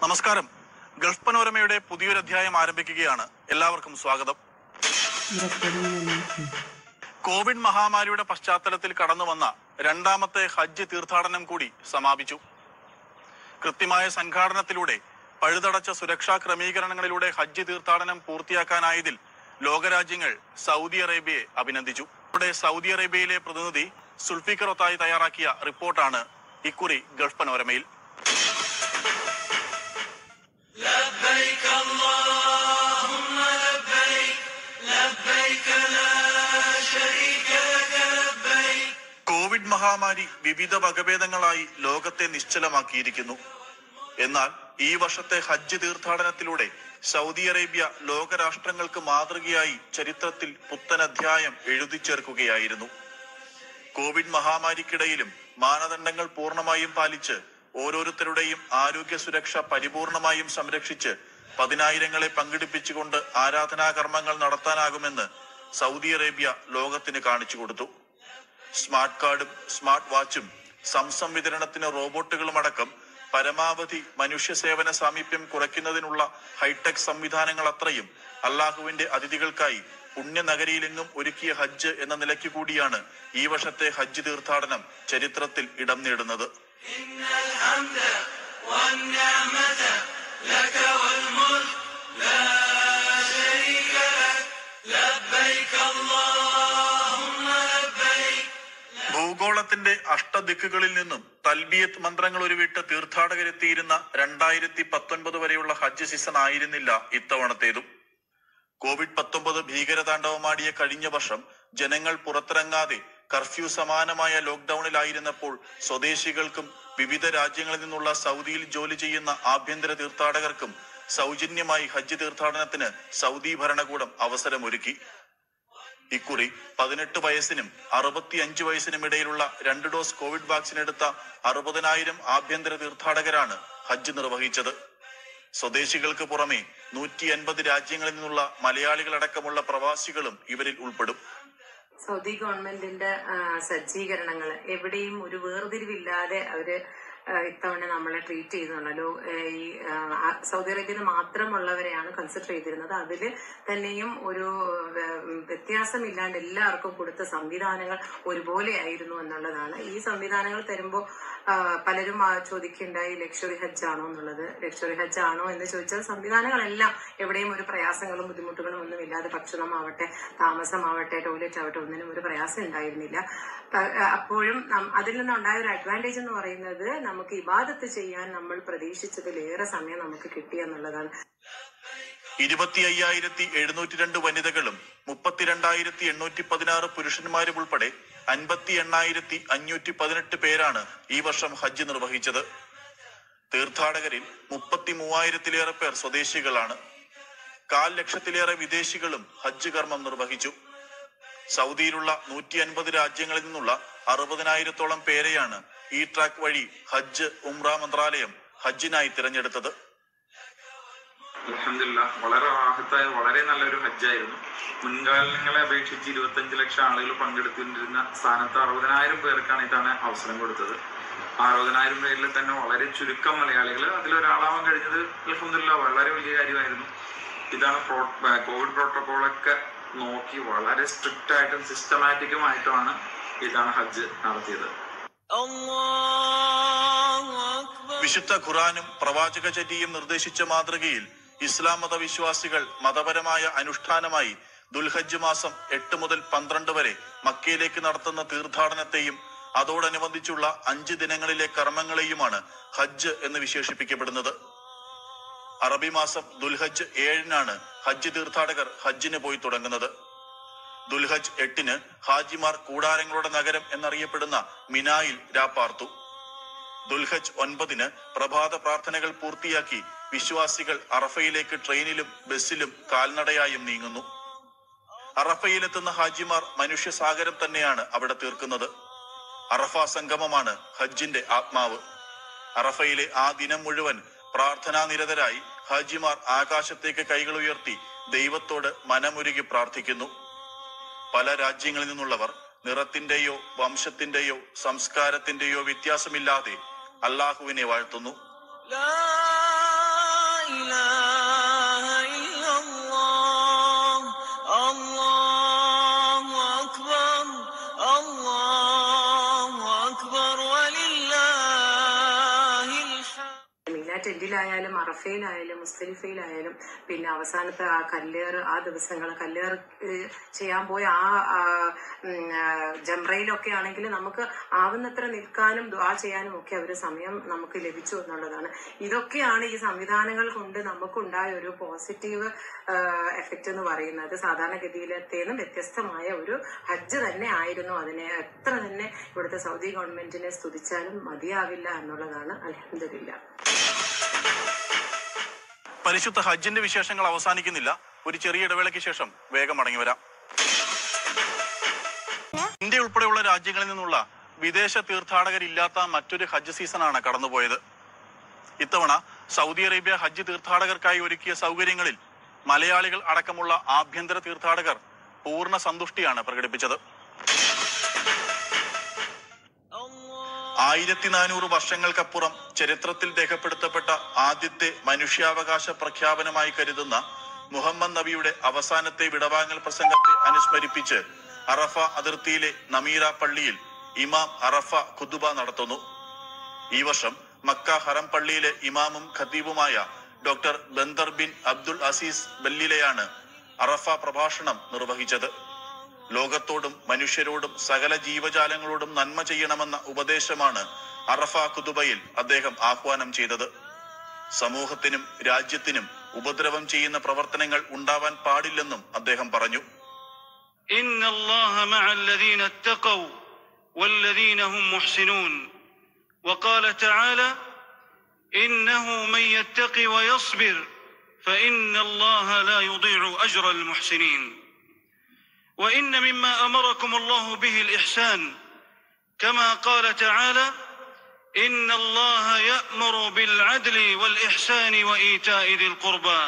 നമസ്കാരം ഗൾഫ് പനോരമയുടെ പുതിയൊരു അധ്യായം ആരംഭിക്കുകയാണ് എല്ലാവർക്കും സ്വാഗതം കോവിഡ് മഹാമാരിയുടെ പശ്ചാത്തലത്തിൽ കടന്നു വന്ന രണ്ടാമത്തെ ഹജ്ജ് തീർത്ഥാടനം കൂടി സമാപിച്ചു കൃത്യമായ സംഘാടനത്തിലൂടെ പഴുതടച്ച സുരക്ഷാ ക്രമീകരണങ്ങളിലൂടെ ഹജ്ജ് തീർത്ഥാടനം പൂർത്തിയാക്കാനായതിൽ ലോകരാജ്യങ്ങൾ സൗദി അറേബ്യയെ അഭിനന്ദിച്ചു ഇവിടെ സൗദി അറേബ്യയിലെ പ്രതിനിധി സുൽഫിക്കർ ഒത്തായി തയ്യാറാക്കിയ റിപ്പോർട്ടാണ് ഇക്കുറി ഗൾഫ് പനോരമയിൽ لبيك اللهم لبيك لبيك لا شريك لك لبيك കോവിഡ് മഹാമാരി വിവിധ വകഭേദങ്ങളായി ലോകത്തെ നിശ്ചലമാക്കിയിരിക്കുന്നു എന്നാൽ ഈ വർഷത്തെ ഹജ്ജ് തീർത്ഥാടനത്തിലൂടെ സൗദി അറേബ്യ ലോകരാഷ്ട്രങ്ങൾക്ക് മാതൃകയായി ചരിത്രത്തിൽ പുത്തൻ അധ്യായം എഴുതി ചേർക്കുകയായിരുന്നു കോവിഡ് മഹാമാരിക്കിടയിലും മാനദണ്ഡങ്ങൾ പൂർണ്ണമായും പാലിച്ച് ഓരോരുത്തരുടെയും ആരോഗ്യ സുരക്ഷ പരിപൂർണമായും സംരക്ഷിച്ച് പതിനായിരങ്ങളെ പങ്കെടുപ്പിച്ചുകൊണ്ട് ആരാധനാകർമ്മങ്ങൾ നടത്താനാകുമെന്ന് സൗദി അറേബ്യ ലോകത്തിന് കാണിച്ചു കൊടുത്തു സ്മാർട്ട് കാർഡും സ്മാർട്ട് വാച്ചും സംസം വിതരണത്തിന് റോബോട്ടുകളും അടക്കം പരമാവധി മനുഷ്യ സേവന സാമീപ്യം കുറയ്ക്കുന്നതിനുള്ള ഹൈടെക് സംവിധാനങ്ങൾ അത്രയും അള്ളാഹുവിന്റെ അതിഥികൾക്കായി പുണ്യനഗരിയിലെങ്ങും ഒരുക്കിയ ഹജ്ജ് എന്ന നിലയ്ക്ക് കൂടിയാണ് ഈ വർഷത്തെ ഹജ്ജ് തീർത്ഥാടനം ചരിത്രത്തിൽ ഇടം നേടുന്നത് إن الحمد والنعمة لك والملك لا شريك لك لبيك اللهم لبيك ഭൂഗോളത്തിന്റെ അഷ്ടദിക്കുകളിൽ നിന്നും തൽബിയത്ത് മന്ത്രങ്ങൾ ഉരുവിട്ട് തീർത്ഥാടകരെത്തിയിരുന്ന രണ്ടായിരത്തി പത്തൊൻപത് വരെയുള്ള ഹജ്ജ് സീസൺ ആയിരുന്നില്ല ഇത്തവണത്തേതും കോവിഡ് പത്തൊമ്പത് ഭീകരതാണ്ഡവമാടിയ കഴിഞ്ഞ വർഷം ജനങ്ങൾ പുറത്തിറങ്ങാതെ കർഫ്യൂ സമാനമായ ലോക്ക്ഡൌണിലായിരുന്നപ്പോൾ സ്വദേശികൾക്കും വിവിധ രാജ്യങ്ങളിൽ നിന്നുള്ള സൗദിയിൽ ജോലി ചെയ്യുന്ന ആഭ്യന്തര തീർത്ഥാടകർക്കും സൗജന്യമായി ഹജ്ജ് തീർത്ഥാടനത്തിന് സൗദി ഭരണകൂടം അവസരമൊരുക്കി ഇക്കുറി പതിനെട്ട് വയസ്സിനും അറുപത്തി അഞ്ച് വയസ്സിനും ഇടയിലുള്ള രണ്ട് ഡോസ് കോവിഡ് വാക്സിൻ എടുത്ത അറുപതിനായിരം ആഭ്യന്തര തീർത്ഥാടകരാണ് ഹജ്ജ് നിർവഹിച്ചത് സ്വദേശികൾക്ക് പുറമെ നൂറ്റി അൻപത് രാജ്യങ്ങളിൽ നിന്നുള്ള മലയാളികളടക്കമുള്ള പ്രവാസികളും ഇവരിൽ ഉൾപ്പെടും സൗദി ഗവൺമെന്റിന്റെ സജ്ജീകരണങ്ങൾ എവിടെയും ഒരു വേർതിരിവില്ലാതെ അവര് ആ, ഇത്തവണ നമ്മളെ ട്രീറ്റ് ചെയ്യുന്നുണ്ടല്ലോ ഏ, ഈ ആ, ആ, സൗദി അറേബ്യയിൽ മാത്രമുള്ളവരെയാണ് കൺസിഡർ ചെയ്തിരുന്നത് അതിൽ തന്നെയും ഒരു വേ- വ്യത്യാസമില്ലാണ്ട് എല്ലാവർക്കും കൊടുത്ത സംവിധാനങ്ങൾ ഒരുപോലെ ആയിരുന്നു എന്നുള്ളതാണ് ഈ സംവിധാനങ്ങൾ തരുമ്പോൾ പലരും ആ, ചോദിക്കുകയുണ്ടായി ലക്ഷറി ഹജ്ജ് ആണോ എന്നുള്ളത് ലക്ഷറി ഹജ്ജ് ആണോ എന്ന് ചോദിച്ചാൽ സംവിധാനങ്ങളെല്ലാം എവിടെയും ഒരു പ്രയാസങ്ങളും ബുദ്ധിമുട്ടുകളും ഒന്നും ഇല്ലാതെ ഭക്ഷണമാവട്ടെ താമസമാവട്ടെ ടോയ്ലറ്റ് ആവട്ടെ ഒന്നിനും ഒരു പ്രയാസം ഉണ്ടായിരുന്നില്ല പ- അപ്പോഴും നം- അതിൽ നിന്നുണ്ടായ ഒരു അഡ്വാൻറ്റേജ് എന്ന് പറയുന്നത് നമുക്ക് ഇബാദത്ത് ചെയ്യാൻ നമ്മൾ പ്രതീക്ഷിച്ചതിലേറെ സമയം നമുക്ക് കിട്ടി എന്നുള്ളതാണ് ഇരുപത്തി അയ്യായിരത്തി എഴുന്നൂറ്റി രണ്ട് വനിതകളും മുപ്പത്തിരണ്ടായിരത്തി എണ്ണൂറ്റി പതിനാറ് പുരുഷന്മാരും ഉൾപ്പെടെ അൻപത്തി എണ്ണായിരത്തി അഞ്ഞൂറ്റി പതിനെട്ട് പേരാണ് ഈ വർഷം ഹജ്ജ് നിർവഹിച്ചത് തീർത്ഥാടകരിൽ മുപ്പത്തി മൂവായിരത്തിലേറെ പേർ സ്വദേശികളാണ് കാൽ ലക്ഷത്തിലേറെ വിദേശികളും ഹജ്ജ് കർമ്മം നിർവഹിച്ചു സൗദിയിലുള്ള നൂറ്റി അൻപത് രാജ്യങ്ങളിൽ നിന്നുള്ള അറുപതിനായിരത്തോളം പേരെയാണ് ഈ ട്രാക്ക് വഴി ഹജ്ജ് ഉംറ മന്ത്രാലയം ഹജ്ജിനായി തിരഞ്ഞെടുത്തത് അൽഹംദുലില്ല വളരെ റാഹത്തായ വളരെ നല്ലൊരു ഹജ്ജായിരുന്നു മുൻകാലങ്ങളെ അപേക്ഷിച്ച് ഇരുപത്തഞ്ച് ലക്ഷം ആളുകൾ പങ്കെടുത്തുകൊണ്ടിരുന്ന സ്ഥാനത്ത് അറുപതിനായിരം പേർക്കാണ് ഇതാണ് അവസരം കൊടുത്തത് ആ അറുപതിനായിരം പേരിൽ തന്നെ വളരെ ചുരുക്കം മലയാളികൾ അതിലൊരാളാവാൻ കഴിഞ്ഞത് അൽഹംദുലില്ല വളരെ വലിയ കാര്യമായിരുന്നു ഇതാണ് പ്രോ കോവിഡ് പ്രോട്ടോകോളൊക്കെ നോക്കി വളരെ സ്ട്രിക്റ്റ് ആയിട്ടും സിസ്റ്റമാറ്റിക്കുമായിട്ടുമാണ് ഇതാണ് ഹജ്ജ് നടത്തിയത് الله أكبر വിശുദ്ധ ഖുറാനും പ്രവാചകചര്യയും നിർദ്ദേശിച്ച മാതൃകയിൽ ഇസ്ലാം മതവിശ്വാസികൾ മതപരമായ അനുഷ്ഠാനമായി ദുൽഹജ്ജ് മാസം എട്ട് മുതൽ പന്ത്രണ്ട് വരെ മക്കയിലേക്ക് നടത്തുന്ന തീർത്ഥാടനത്തെയും അതോടനുബന്ധിച്ചുള്ള അഞ്ച് ദിനങ്ങളിലെ കർമ്മങ്ങളെയുമാണ് ഹജ്ജ് എന്ന് വിശേഷിപ്പിക്കപ്പെടുന്നത് അറബി മാസം ദുൽഹജ്ജ് ഏഴിനാണ് ഹജ്ജ് തീർത്ഥാടകർ ഹജ്ജിന് പോയി തുടങ്ങുന്നത് ദുൽഹജ് എട്ടിന് ഹാജിമാർ കൂടാരങ്ങളുടെ നഗരം എന്നറിയപ്പെടുന്ന മിനായിൽ രാപ്പാർത്തു ദുൽഹജ് ഒൻപതിന് പ്രഭാത പ്രാർത്ഥനകൾ പൂർത്തിയാക്കി വിശ്വാസികൾ അറഫയിലേക്ക് ട്രെയിനിലും ബസ്സിലും കാൽനടയായും നീങ്ങുന്നു അറഫയിലെത്തുന്ന ഹാജിമാർ മനുഷ്യസാഗരം തന്നെയാണ് അവിടെ തീർക്കുന്നത് അറഫ സംഗമമാണ് ഹജ്ജിന്റെ ആത്മാവ് അറഫയിലെ ആ ദിനം മുഴുവൻ പ്രാർത്ഥനാ നിരതരായി ഹാജിമാർ ആകാശത്തേക്ക് കൈകൾ ഉയർത്തി ദൈവത്തോട് മനമുരുകി പ്രാർത്ഥിക്കുന്നു പല രാജ്യങ്ങളിൽ നിന്നുള്ളവർ നിറത്തിന്റെയോ വംശത്തിന്റെയോ സംസ്കാരത്തിന്റെയോ വ്യത്യാസമില്ലാതെ അള്ളാഹുവിനെ വാഴ്ത്തുന്നു لا إله إلا الله الله أكبر الله أكبر ولله الحمد മീന ടെന്റിലായാലും അറഫയിലായാലും മുസ്തലിഫയിലായാലും പിന്നെ അവസാനത്തെ ആ കല്ലേറ് ആ ദിവസങ്ങൾ കല്ലേറ് ഏഹ്, ചെയ്യാൻ പോയ ആ ആ, ഉം, ആ, ജംറയിലൊക്കെ ആണെങ്കിൽ നമുക്ക് ആവുന്നത്ര നിൽക്കാനും ദ്വാ ചെയ്യാനും ഒക്കെ അവർ സമയം നമുക്ക് ലഭിച്ചു എന്നുള്ളതാണ് ഇതൊക്കെയാണ് ഈ സംവിധാനങ്ങൾ കൊണ്ട് നമുക്കുണ്ടായ ഒരു പോസിറ്റീവ് എഫക്റ്റ് എന്ന് പറയുന്നത് സാധാരണഗതിയിലത്തേന്നും വ്യത്യസ്തമായ ഒരു ഹജ്ജ് തന്നെ ആയിരുന്നു അതിനെ എത്ര തന്നെ ഇവിടുത്തെ സൗദി ഗവൺമെന്റിനെ സ്തുതിച്ചാലും മതിയാവില്ല എന്നുള്ളതാണ് അലഹമില്ല പരിശുദ്ധ ഹജ്ജിന്റെ വിശേഷങ്ങൾ അവസാനിക്കുന്നില്ല ഒരു ചെറിയ ഇടവേളയ്ക്ക് ശേഷം വേഗം മടങ്ങി വരാം ഇന്ത്യ ഉൾപ്പെടെയുള്ള രാജ്യങ്ങളിൽ നിന്നുള്ള വിദേശ തീർത്ഥാടകരില്ലാത്ത മറ്റൊരു ഹജ്ജ് സീസണാണ് കടന്നുപോയത് ഇത്തവണ സൗദി അറേബ്യ ഹജ്ജ് തീർത്ഥാടകർക്കായി ഒരുക്കിയ സൗകര്യങ്ങളിൽ മലയാളികൾ അടക്കമുള്ള ആഭ്യന്തര തീർത്ഥാടകർ പൂർണ്ണ സന്തുഷ്ടിയാണ് പ്രകടിപ്പിച്ചത് ആയിരത്തി നാനൂറ് വർഷങ്ങൾക്കപ്പുറം ചരിത്രത്തിൽ രേഖപ്പെടുത്തപ്പെട്ട ആദ്യത്തെ മനുഷ്യാവകാശ പ്രഖ്യാപനമായി കരുതുന്ന മുഹമ്മദ് നബിയുടെ അവസാനത്തെ വിടവാങ്ങൽ പ്രസംഗത്തെ അനുസ്മരിപ്പിച്ച് അറഫ അതിർത്തിയിലെ നമീറ പള്ളിയിൽ ഇമാം അറഫ ഖുതുബ നടത്തുന്നു ഈ വർഷം മക്ക ഹറം പള്ളിയിലെ ഇമാമും ഖത്തീബുമായ doctor Bandar bin Abdul Aziz ബല്ലിലയാണ് അറഫ പ്രഭാഷണം നിർവഹിച്ചത് ലോകത്തോടും മനുഷ്യരോടും സകല ജീവജാലങ്ങളോടും നന്മ ചെയ്യണമെന്ന ഉപദേശമാണ് അറഫ കുതുബയിൽ അദ്ദേഹം ആഹ്വാനം ചെയ്തത് സമൂഹത്തിനും രാജ്യത്തിനും ഉപദ്രവം ചെയ്യുന്ന പ്രവർത്തനങ്ങൾ ഉണ്ടാവാൻ പാടില്ലെന്നും അദ്ദേഹം പറഞ്ഞു إن الله مع الذين اتقوا والذين هم محسنون وقال تعالى إنه من يتق ويصبر فإن الله لا يضيع أجر المحسنين وإن مما أمركم الله به الإحسان كما قال تعالى إن الله يأمر بالعدل والإحسان وإيتاء ذي القربى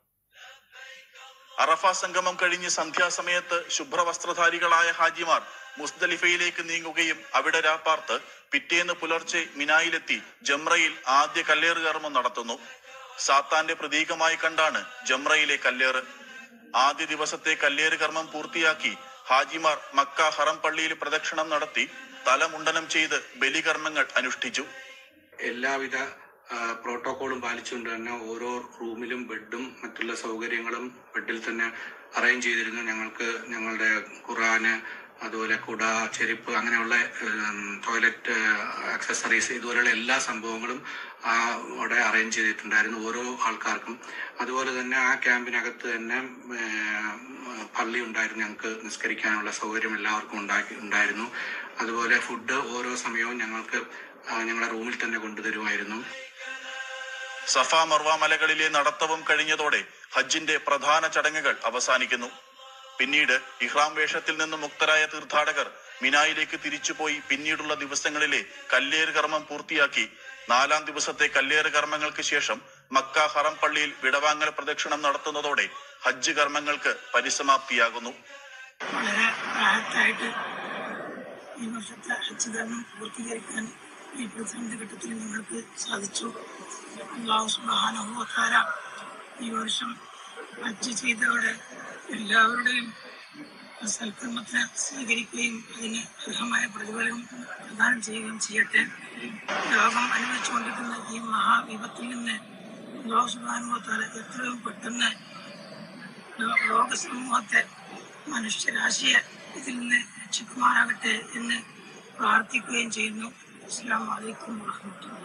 അറഫ സംഗമം കഴിഞ്ഞ് സന്ധ്യാസമയത്ത് ശുഭ്രവസ്ത്രധാരികളായ ഹാജിമാർ മുസ്ദലിഫയിലേക്ക് നീങ്ങുകയും അവിടെ രാപ്പാർത്ത് പിറ്റേന്ന് പുലർച്ചെ മിനായിലെത്തി ജംറയിൽ ആദ്യ കല്ലേറ് കർമ്മം നടത്തുന്നു സാത്താന്റെ പ്രതീകമായി കണ്ടാണ് ജംറയിലെ കല്ലേറ് ആദ്യ ദിവസത്തെ കല്ലേറ് കർമ്മം പൂർത്തിയാക്കി ഹാജിമാർ മക്ക ഹറം പള്ളിയിൽ പ്രദക്ഷിണം നടത്തി തലമുണ്ടനം ചെയ്ത് ബലികർമ്മങ്ങൾ അനുഷ്ഠിച്ചു എല്ലാവിധ ആ, പ്രോട്ടോക്കോളും പാലിച്ചുകൊണ്ട് തന്നെ ഓരോ റൂമിലും ബെഡും മറ്റുള്ള സൗകര്യങ്ങളും ബെഡിൽ തന്നെ അറേഞ്ച് ചെയ്തിരുന്നു ഞങ്ങൾക്ക് ഞങ്ങളുടെ ഖുറാന് അതുപോലെ കുട ചെരുപ്പ് അങ്ങനെയുള്ള ടോയ്ലറ്റ് ആക്സസറീസ് ഇതുപോലെയുള്ള എല്ലാ സംഭവങ്ങളും ആ അവിടെ അറേഞ്ച് ചെയ്തിട്ടുണ്ടായിരുന്നു ഓരോ ആൾക്കാർക്കും അതുപോലെ തന്നെ ആ ക്യാമ്പിനകത്ത് തന്നെ ഏഹ്, പള്ളി ഉണ്ടായിരുന്നു ഞങ്ങൾക്ക് നിസ്കരിക്കാനുള്ള സൗകര്യം എല്ലാവർക്കും ഉണ്ടാക്കി ഉണ്ടായിരുന്നു അതുപോലെ ഫുഡ് ഓരോ സമയവും ഞങ്ങൾക്ക് ആ, ഞങ്ങളുടെ റൂമിൽ തന്നെ കൊണ്ടുതരുമായിരുന്നു സഫ മർവ മലകളിലെ നടത്തവും കഴിഞ്ഞതോടെ ഹജ്ജിന്റെ പ്രധാന ചടങ്ങുകൾ അവസാനിക്കുന്നു പിന്നീട് ഇഹ്റാം വേഷത്തിൽ നിന്ന് മുക്തരായ തീർത്ഥാടകർ മിനായിലേക്ക് തിരിച്ചുപോയി പിന്നീടുള്ള ദിവസങ്ങളിലെ കല്ലേറ് കർമ്മം പൂർത്തിയാക്കി നാലാം ദിവസത്തെ കല്ലേറ് കർമ്മങ്ങൾക്ക് ശേഷം മക്ക ഹറം പള്ളിയിൽ വിടവാങ്ങൽ പ്രദക്ഷിണം നടത്തുന്നതോടെ ഹജ്ജ് കർമ്മങ്ങൾക്ക് പരിസമാപ്തിയാകുന്നു വളരെ റാഹത്തായിട്ട് ഈ വർഷത്തെ ഹജ്ജ് കർമ്മം പൂർത്തീകരിക്കാൻ ഈ പ്രതിസന്ധി ഘട്ടത്തിൽ നിങ്ങൾക്ക് സാധിച്ചു അള്ളാഹു സുബ്ഹാനഹു വതആല ഈ വർഷം ഹജ്ജ് ചെയ്തവരുടെ എല്ലാവരുടെയും സൽക്കർമ്മത്തെ സ്വീകരിക്കുകയും അതിന് അർഹമായ പ്രതിഫലം പ്രദാനം ചെയ്യുകയും ചെയ്യട്ടെ ലോകം അനുഭവിച്ചുകൊണ്ടിരിക്കുന്ന ഈ മഹാവിപത്തിൽ നിന്ന് അള്ളാഹു സുബ്ഹാനഹു വതആല എത്രയും പെട്ടെന്ന് ലോ- ലോക സമൂഹത്തെ മനുഷ്യരാശിയെ ഇതിൽ നിന്ന് രക്ഷിക്കുമാറാകട്ടെ എന്ന് പ്രാർത്ഥിക്കുകയും ചെയ്യുന്നു അസ്സാം വലൈക്കും വാഹമത്തുള്ള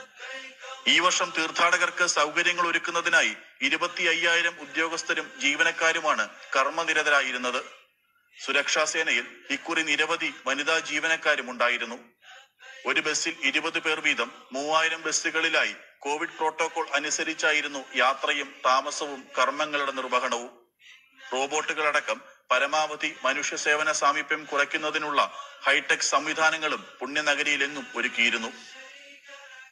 ഈ വർഷം തീർത്ഥാടകർക്ക് സൗകര്യങ്ങൾ ഒരുക്കുന്നതിനായി ഇരുപത്തി അയ്യായിരം ഉദ്യോഗസ്ഥരും ജീവനക്കാരുമാണ് കർമ്മനിരതരായിരുന്നത് സുരക്ഷാ സേനയിൽ ഇക്കുറി നിരവധി വനിതാ ജീവനക്കാരും ഉണ്ടായിരുന്നു ഒരു ബസ്സിൽ ഇരുപത് പേർ വീതം മൂവായിരം ബസ്സുകളിലായി കോവിഡ് പ്രോട്ടോകോൾ അനുസരിച്ചായിരുന്നു യാത്രയും താമസവും കർമ്മങ്ങളുടെ നിർവഹണവും റോബോട്ടുകളടക്കം പരമാവധി മനുഷ്യ സേവന സാമീപ്യം കുറയ്ക്കുന്നതിനുള്ള ഹൈടെക് സംവിധാനങ്ങളും പുണ്യനഗരിയിലെങ്ങും ഒരുക്കിയിരുന്നു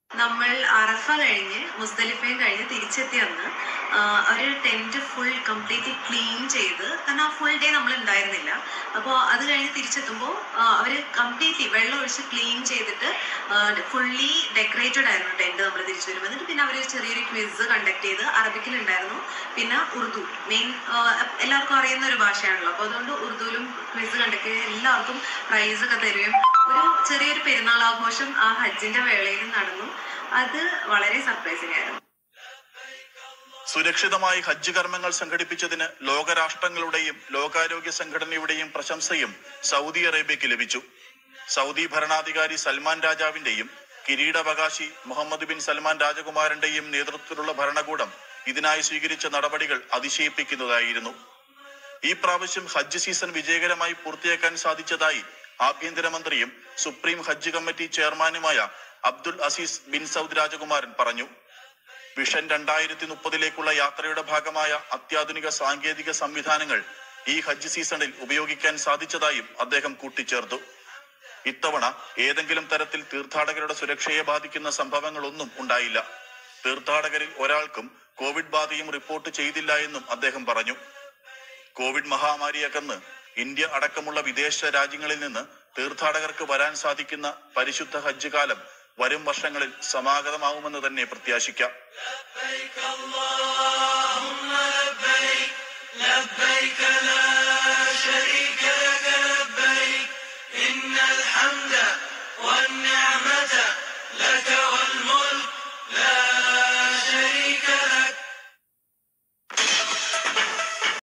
നമ്മൾ അറഫ കഴിഞ്ഞ് മുസ്ദലിഫയും കഴിഞ്ഞ് തിരിച്ചെത്തി അന്ന് അവർ ടെന്റ് ഫുൾ കംപ്ലീറ്റ്ലി ക്ലീൻ ചെയ്ത് കാരണം ആ ഫുൾ ഡേ നമ്മൾ ഉണ്ടായിരുന്നില്ല അപ്പോൾ അത് കഴിഞ്ഞ് തിരിച്ചെത്തുമ്പോൾ അവർ കംപ്ലീറ്റ്ലി വെള്ളം ഒഴിച്ച് ക്ലീൻ ചെയ്തിട്ട് ഫുള്ളി ഡെക്കറേറ്റഡ് ആയിരുന്നു ടെന്റ് നമ്മൾ തിരിച്ചു വരും എന്നിട്ട് പിന്നെ അവർ ചെറിയൊരു ക്വിസ് കണ്ടക്ട് ചെയ്ത് അറബിക്കിലുണ്ടായിരുന്നു പിന്നെ ഉറുദു മെയിൻ എല്ലാവർക്കും അറിയുന്ന ഒരു ഭാഷയാണല്ലോ അപ്പോൾ അതുകൊണ്ട് ഉറുദുവിലും ക്വിസ് കണ്ടക്ട് ചെയ്ത് എല്ലാവർക്കും പ്രൈസ് ഒക്കെ തരുകയും ഒരു ചെറിയൊരു പെരുന്നാൾ ആഘോഷം ആ ഹജ്ജിന്റെ വേളയിൽ നടന്നു അത് വളരെ സർപ്രൈസിംഗ് ആയിരുന്നു സുരക്ഷിതമായി ഹജ്ജ് കർമ്മങ്ങൾ സംഘടിപ്പിച്ചതിന് ലോകരാഷ്ട്രങ്ങളുടെയും ലോകാരോഗ്യ സംഘടനയുടെയും പ്രശംസയും സൗദി അറേബ്യക്ക് ലഭിച്ചു സൗദി ഭരണാധികാരി സൽമാൻ രാജാവിന്റെയും കിരീടാവകാശി മുഹമ്മദ് ബിൻ സൽമാൻ രാജകുമാരന്റെയും നേതൃത്വത്തിലുള്ള ഭരണകൂടം ഇതിനായി സ്വീകരിച്ച നടപടികൾ അതിശയിപ്പിക്കുന്നതായിരുന്നു ഈ പ്രാവശ്യം ഹജ്ജ് സീസൺ വിജയകരമായി പൂർത്തിയാക്കാൻ സാധിച്ചതായി ആഭ്യന്തരമന്ത്രിയും സുപ്രീം ഹജ്ജ് കമ്മിറ്റി ചെയർമാനുമായ അബ്ദുൽ അസീസ് ബിൻ സൗദ് രാജകുമാരൻ പറഞ്ഞു വിഷൻ രണ്ടായിരത്തി മുപ്പതിലേക്കുള്ള യാത്രയുടെ ഭാഗമായ അത്യാധുനിക സാങ്കേതിക സംവിധാനങ്ങൾ ഈ ഹജ്ജ് സീസണിൽ ഉപയോഗിക്കാൻ സാധിച്ചതായും അദ്ദേഹം കൂട്ടിച്ചേർത്തു ഇത്തവണ ഏതെങ്കിലും തരത്തിൽ തീർത്ഥാടകരുടെ സുരക്ഷയെ ബാധിക്കുന്ന സംഭവങ്ങളൊന്നും ഉണ്ടായില്ല തീർത്ഥാടകരിൽ ഒരാൾക്കും കോവിഡ് ബാധയും റിപ്പോർട്ട് ചെയ്തില്ല എന്നും അദ്ദേഹം പറഞ്ഞു കോവിഡ് മഹാമാരിയകന്ന് ഇന്ത്യ അടക്കമുള്ള വിദേശ രാജ്യങ്ങളിൽ നിന്ന് തീർത്ഥാടകർക്ക് വരാൻ സാധിക്കുന്ന പരിശുദ്ധ ഹജ്ജ് കാലം വരും വർഷങ്ങളിൽ സമാഗതമാവുമെന്ന് തന്നെ പ്രത്യാശിക്കാം